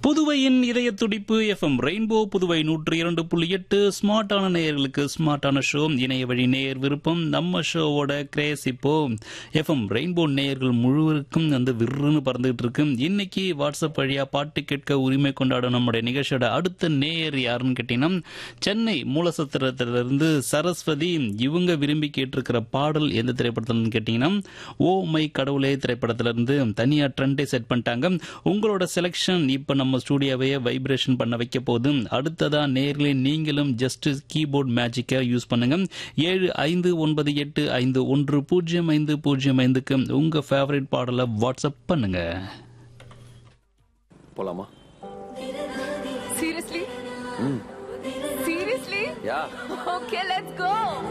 புதுவையின் இதய துடிப்பு எஃப்எம் ரெயின்போ புதுவை நூற்றி இரண்டு புள்ளி எட்டு ஸ்மார்ட்டான நேயர்களுக்கு ஸ்மார்ட்டான ஷோ இணைய வழி நேயர் விருப்பம் நம்ம ஷோவோட கிரேஸ் இப்போ எஃப்எம் ரெயின்போ நேயர்கள் முழுவருக்கும் வந்து விருன்னு பறந்துகிட்டு இருக்கு இன்னைக்கு வாட்ஸ்அப் வழியா பாட்டு கேட்க உரிமை கொண்டாடும் நம்முடைய நிகழ்ச்சியோட அடுத்த நேயர் யாருன்னு கேட்டீங்கன்னா சென்னை மூலசத்திரத்திலிருந்து சரஸ்வதி இவங்க விரும்பி கேட்டிருக்கிற பாடல் எந்த திரைப்படத்துலன்னு கேட்டீங்கன்னா ஓ மை கடவுளே திரைப்படத்திலிருந்து தனியா ட்ரெண்டே செட் பண்ணிட்டாங்க உங்களோட செலெக்ஷன் இப்ப நம்ம ஸ்டூடியோவையே வைப்ரேஷன் பண்ண வைக்க போது அடுத்ததா நேர்ல நீங்களும் ஜஸ்ட் கீபோர்ட் மேஜிக்கை யூஸ் பண்ணுங்க ஏழு ஐந்து ஒன்பது எட்டு ஐந்து ஒன்று பூஜ்ஜியம் ஐந்து பூஜ்ஜியம் ஐந்துக்கு உங்க ஃபேவரட் பாடலை வாட்ஸ்அப் பண்ணுங்க போலாமா Seriously? Seriously? Yeah Okay, let's go.